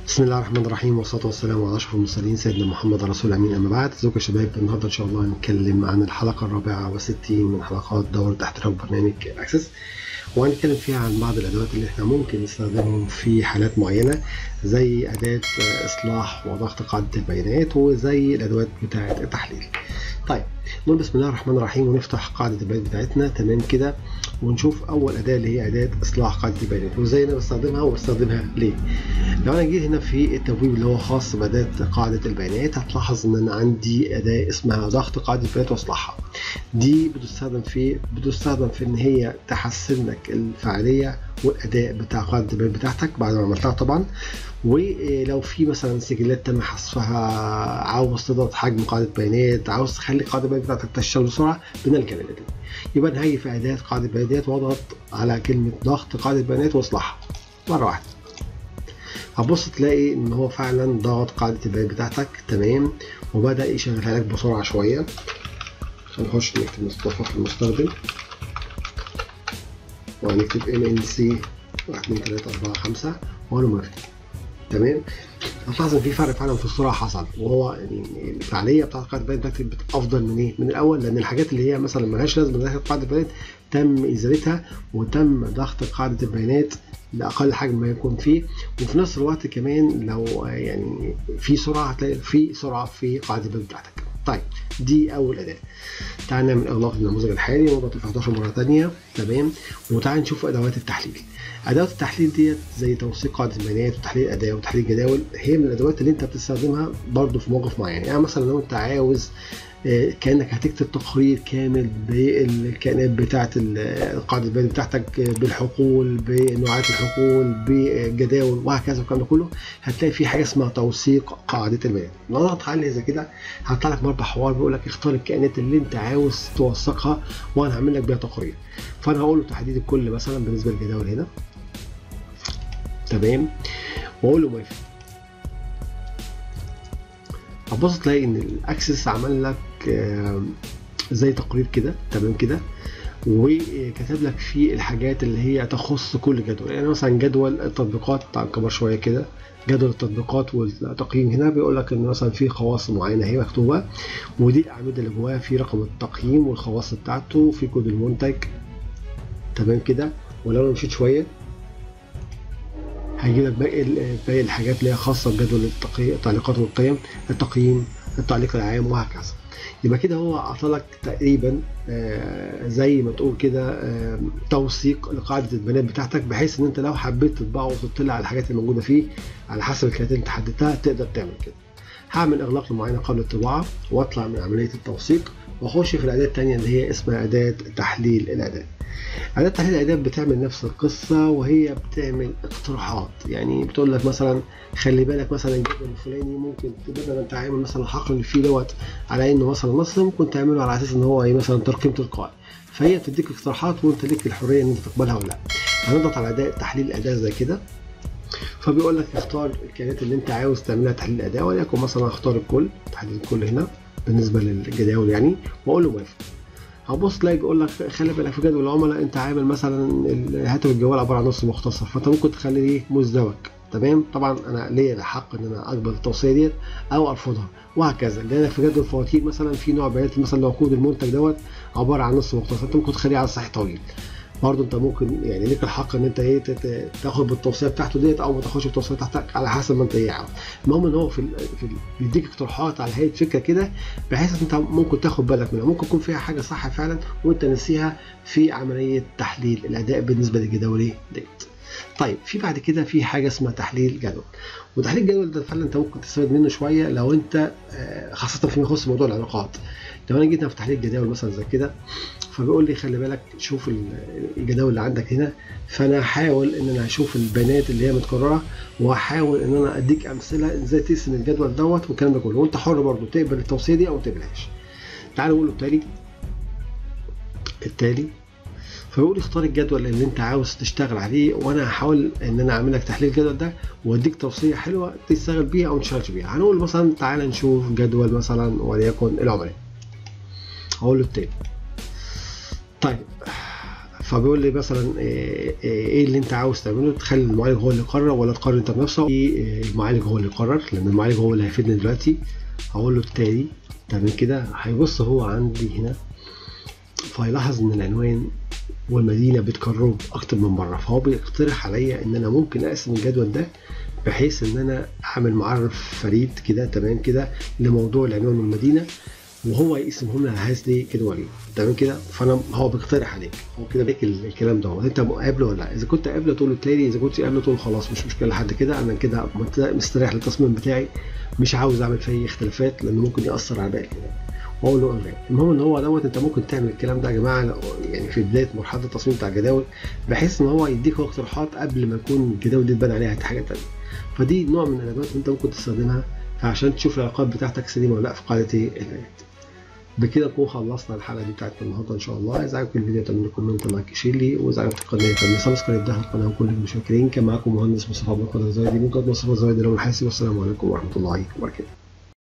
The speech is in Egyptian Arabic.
بسم الله الرحمن الرحيم والصلاة والسلام على أشرف المرسلين سيدنا محمد رسول أمين أما بعد ازيكم يا شباب النهاردة إن شاء الله هنتكلم عن الحلقة الرابعة والستين من حلقات دورة احتراف برنامج أكسس وهنتكلم فيها عن بعض الأدوات اللي احنا ممكن نستخدمهم في حالات معينة زي أداة إصلاح وضغط قاعدة البيانات وزي الأدوات بتاعة التحليل. طيب نقول بسم الله الرحمن الرحيم ونفتح قاعدة البيانات بتاعتنا تمام كده ونشوف أول أداة اللي هي أداة إصلاح قاعدة البيانات وإزاي أنا بستخدمها وبستخدمها ليه. لو أنا جيت هنا في التبويب اللي هو خاص بأداة قاعدة البيانات هتلاحظ إن أنا عندي أداة اسمها ضغط قاعدة البيانات وإصلاحها. دي بتستخدم في بتستخدم في إن هي تحسن لك الفعالية والأداء بتاع قاعدة البيانات بتاعتك بعد ما عملتها طبعا ولو في مثلا سجلات تم حذفها عاوز تضغط حجم قاعده بيانات عاوز تخلي قاعده البيانات بتاعتك تشتغل بسرعه بنلجا للاداه يبقى انا هاجي في اداه قاعده بيانات واضغط على كلمه ضغط قاعده بيانات واصلاحها مره واحده هتبص تلاقي ان هو فعلا ضغط قاعده البيانات بتاعتك تمام وبدا يشغلها لك بسرعه شويه هنخش نكتب مصطفى في المستخدم وهنكتب ام ان سي 1 2 3 4 5 واقول له موافق تمام هتلاحظ ان في فرق فعلا في السرعه حصل وهو يعني الفعاليه بتاعت قاعده البيانات بتاعتك افضل من ايه؟ من الاول لان الحاجات اللي هي مثلا ملهاش لازمه داخل قاعده البيانات تم ازالتها وتم ضغط قاعده البيانات لاقل حجم ما يكون فيه وفي نفس الوقت كمان لو يعني في سرعه هتلاقي في سرعه في قاعده البيانات بتاعتك. طيب دي اول اداه تعال نعمل اغلاق النموذج الحالي ونضغط في 11 مره ثانيه تمام وتعال نشوف ادوات التحليل ادوات التحليل ديت زي توثيق قاعده البيانات وتحليل اداء وتحليل جداول هي من الادوات اللي انت بتستخدمها برضو في موقف معين يعني مثلا لو انت عاوز كانك هتكتب تقرير كامل بالكائنات بتاعه قاعده البيانات بتاعتك بالحقول بنوعات الحقول بجداول وهكذا والكلام ده كله هتلاقي في حاجه اسمها توثيق قاعده البيانات نضغط عليه زي كده هيطلع لك مربع حوار بيقول لك اختار الكائنات اللي انت عاوز توثقها وانا هعمل لك بيها تقرير فانا هقول له تحديد الكل مثلا بالنسبه للجداول هنا تمام واقول له موافق هتبص تلاقي ان الاكسس عمل لك زي تقرير كده تمام كده وكتب لك فيه الحاجات اللي هي تخص كل جدول يعني مثلا جدول التطبيقات تعال نكبر شويه كده جدول التطبيقات والتقييم هنا بيقول لك ان مثلا في خواص معينه هي مكتوبه ودي الاعمده اللي جواها في رقم التقييم والخواص بتاعته في كود المنتج تمام كده ولو انا مشيت شويه هيجي لك باقي باقي الحاجات اللي هي خاصه بجدول التعليقات والقيم التقييم التعليق العام وهكذا يبقى كده هو اعطالك تقريبا آه زي ما تقول كده آه توثيق لقاعده البيانات بتاعتك بحيث ان انت لو حبيت تطبعه وتطلع على الحاجات اللي موجوده فيه على حسب الكلمات اللي انت حددتها تقدر تعمل كده هعمل اغلاق لمعينه قبل الطباعه واطلع من عمليه التوثيق واخش في الاداه الثانيه اللي هي اسمها اداه تحليل الاداء أداة تحليل الأداء بتعمل نفس القصة وهي بتعمل اقتراحات يعني بتقول لك مثلا خلي بالك مثلا الجدول الفلاني ممكن بدل ما انت عامل مثلا الحقل اللي فيه دوت على انه مثلا نص ممكن تعمله على اساس ان هو ايه مثلا ترقيم تلقائي فهي بتديك اقتراحات وانت ليك الحريه ان انت تقبلها ولا لا هنضغط على اداء تحليل الاداء زي كده فبيقول لك اختار الكائنات اللي انت عاوز تعملها تحليل اداء وليكن مثلا اختار الكل تحديد الكل هنا بالنسبه للجداول يعني واقول له موافق هبص تلاقي بيقول لك خلي بالك في جدول العملاء انت عامل مثلا هاتف الجوال عباره عن نص مختصر فانت ممكن تخليه مزدوج تمام طبعا انا ليا الحق ان انا اقبل التوصيه ديت او ارفضها وهكذا جالك في جدول الفواتير مثلا في نوع بيانات مثلا لو كود المنتج دوت عباره عن نص مختصر انت ممكن تخليه على صحيح طويل برضه انت ممكن يعني ليك الحق ان انت ايه تاخد بالتوصيه بتاعته ديت او ما تاخدش بالتوصيه بتاعتك على حسب ما انت ايه عاوز المهم ان هو في, في بيديك اقتراحات على هيئه فكره كده بحيث انت ممكن تاخد بالك منها ممكن يكون فيها حاجه صح فعلا وانت نسيها في عمليه تحليل الاداء بالنسبه للجداول ديت طيب في بعد كده في حاجه اسمها تحليل جدول وتحليل الجدول ده فعلا انت ممكن تستفاد منه شويه لو انت خاصه فيما يخص موضوع العلاقات لو انا جيت في تحليل الجداول مثلا زي كده فبيقول لي خلي بالك شوف الجداول اللي عندك هنا فانا هحاول ان انا اشوف البيانات اللي هي متكرره وهحاول ان انا اديك امثله ازاي تقسم الجدول دوت والكلام ده كله وانت حر برضه تقبل التوصيه دي او ما تقبلهاش تعال نقول له التالي التالي فبيقول اختار الجدول اللي انت عاوز تشتغل عليه وانا هحاول ان انا اعمل لك تحليل الجدول ده واديك توصيه حلوه تشتغل بيها او ما تشتغلش بيها هنقول مثلا تعال نشوف جدول مثلا وليكن العملاء هقول له التاني طيب فبيقول لي مثلا ايه اللي انت عاوز تعمله تخلي المعالج هو اللي يقرر ولا تقرر انت بنفسك المعالج هو اللي يقرر لان المعالج هو اللي هيفيدني دلوقتي هقول له التالي تمام كده هيبص هو عندي هنا فيلاحظ ان العنوان والمدينه بيتكرروا اكتر من مره فهو بيقترح عليا ان انا ممكن اقسم الجدول ده بحيث ان انا اعمل معرف فريد كده تمام كده لموضوع العنوان والمدينه وهو يقسمهم لي على هذه جدولين تمام كده فانا هو بيقترح عليك هو كده بيك الكلام ده انت قابله ولا لا اذا كنت قابله تقول له التالي اذا كنت قابله تقول خلاص مش مشكله لحد كده انا كده مستريح للتصميم بتاعي مش عاوز اعمل فيه اي اختلافات لانه ممكن ياثر على باقي واقول له اونلاين المهم ان هو دوت انت ممكن تعمل الكلام ده يا جماعه يعني في بدايه مرحله التصميم بتاع الجداول بحيث ان هو يديك اقتراحات قبل ما يكون الجداول دي تبان عليها حاجه ثانيه فدي نوع من الادوات انت ممكن تستخدمها عشان تشوف العلاقات بتاعتك سليمه ولا لا في قاعده البيانات بكده نكون خلصنا الحلقه دي بتاعتنا النهارده ان شاء الله اذا عجبك الفيديو تعمل كومنت لايك شير لي واذا عجبك القناه تعمل سبسكرايب ده القناه وكل المشاهدين كان معاكم مهندس مصطفى عبد القادر زايدي من قناه مصطفى زايدي لو الحاسب والسلام عليكم ورحمه الله وبركاته